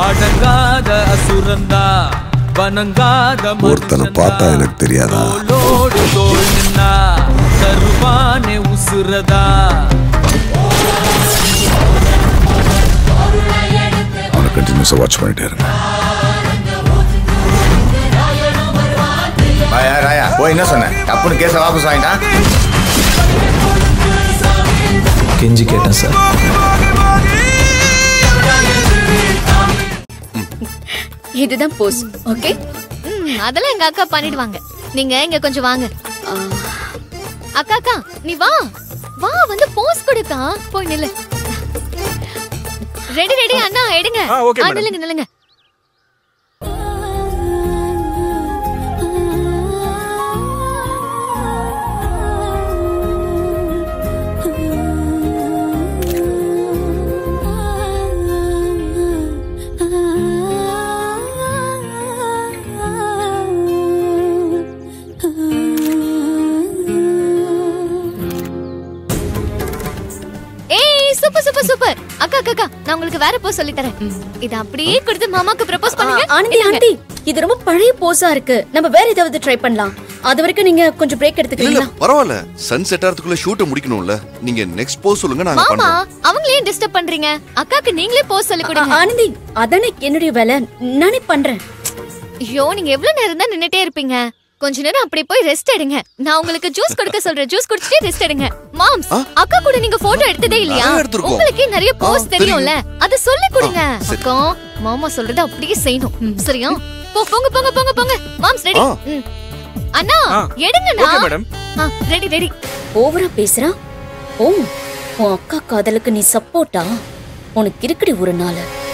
அடங்காத அசுரந்தா வணங்காத ஒருத்தனை பார்த்தா எனக்கு தெரியாதா தோளோடு தோள் நின்னா தருவானே உசுரதா அவனை கண்டினியூஸாக வாட்ச் பண்ணிட்டே இருங்க ராயா ராயா போய் என்ன சொன்ன தப்புன்னு கேஸை வாபஸ் வாங்கிட்டான் கெஞ்சி கேட்டேன் சார் இதுதான் போஸ் ஓகே ம், அதெல்லாம் எங்க அக்கா பண்ணிடுவாங்க நீங்க இங்க கொஞ்சம் வாங்க அக்கா அக்கா நீ வா வா வந்து போஸ் கொடுக்கா போய் நில்லு ரெடி ரெடி அண்ணா எடுங்க ஆ, okay, ஆ, madam. நில்லுங்க நில்லுங்க ஏய் சூப்பர் சூப்பர் சூப்பர் அக்கா அக்கா அக்கா நான் உங்களுக்கு வேற போஸ் சொல்லி தரேன் இத அப்படியே கொடுத்து மாமாக்கு ப்ரப்போஸ் பண்ணுங்க ஆனந்தி இந்தாங்க. ஆண்டி இது ரொம்ப பழைய போஸா இருக்கு நம்ம வேற ஏதாவது ட்ரை பண்ணலாம் அது வரைக்கும் நீங்க கொஞ்சம் பிரேக் இல்ல இல்ல எடுத்துக்கிறீங்களா பரவாயில்ல சன் செட் ஆகிறதுக்குள்ள ஷூட்டை முடிக்கணும்ல நீங்க நெக்ஸ்ட் போஸ் சொல்லுங்க நாங்க மாமா பண்றோம் அவங்களே டிஸ்டர்ப் பண்றீங்க அக்காக்கு நீங்களே போஸ் சொல்லி கொடுங்க ஆ- ஆனந்தி அதானே என்னுடைய வேலை நானே பண்றேன் ஐயோ நீங்க எவ்வளவு நேரம் தான் நின்னுட்டே இருப்பீங்க கொஞ்ச நேரம் அப்படி போய் ரெஸ்ட் எடுங்க நான் உங்களுக்கு ஜூஸ் கொடுக்க சொல்றேன் ஜூஸ் குடிச்சிட்டே ரெஸ்ட் எடுங்க மாம்ஸ் அக்கா கூட நீங்க போட்டோ எடுத்ததே இல்லையா நாங்க எடுத்திருக்கோம். உங்களுக்கே நிறைய போஸ் ஆ, தெரியும்ல அத சொல்லி கொடுங்க ஆ, சரி. அக்கா மாமா சொல்றத அப்படியே செய்யணும் ம், சரியா போ போங்க போங்க போங்க போங்க மாம்ஸ் ரெடி ஆ. அண்ணா ஆ. எடுங்கண்ணா ஓகே மேடம் ரெடி ரெடி ஓவரா பேசுறா ஓ உன் அக்கா காதலுக்கு நீ சப்போர்ட்டா உனக்கு இருக்குடி ஒரு நாள்